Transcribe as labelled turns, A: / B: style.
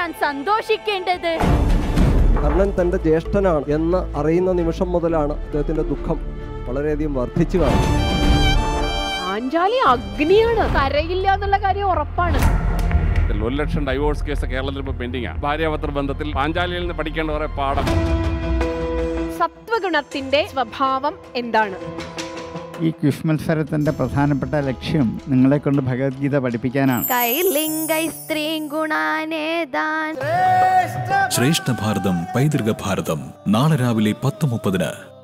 A: താൻ സന്തോഷിക്കേണ്ടത്
B: കർണൻ തന്റെ ജ്യേഷ്ഠനാണ് എന്ന് അറിയുന്ന നിമിഷം മുതലാണ് അദ്ദേഹത്തിന്റെ ദുഃഖം വളരെയധികം വർദ്ധിച്ചു കാണുന്നത്
C: പാഞ്ചാലി അഗ്നിയാണ് കരയില്ല എന്നുള്ള കാര്യം ഉറപ്പാണ്
D: ഒരു ലക്ഷം ഡൈവോഴ്സ് കേസ് കേരളത്തിൽ ഇപ്പോൾ പെൻഡിങ്ങാണ് ഭാര്യാഭർത്തൃ ബന്ധത്തിൽ പാഞ്ചാലിയിൽ നിന്ന് പഠിക്കേണ്ട കുറെ പാഠം
C: സത്വഗുണത്തിന്റെ സ്വഭാവം എന്താണ്
E: ഈ ക്വിസ് മത്സരത്തിന്റെ പ്രധാനപ്പെട്ട ലക്ഷ്യം നിങ്ങളെ കൊണ്ട് ഭഗവത്ഗീത പഠിപ്പിക്കാനാണ്
A: കൈലിംഗൈ സ്ത്രീം ഗുണാനേതാൻ
F: ശ്രേഷ്ഠ ഭാരതം പൈതൃക ഭാരതം നാളെ രാവിലെ പത്ത് മുപ്പതിന്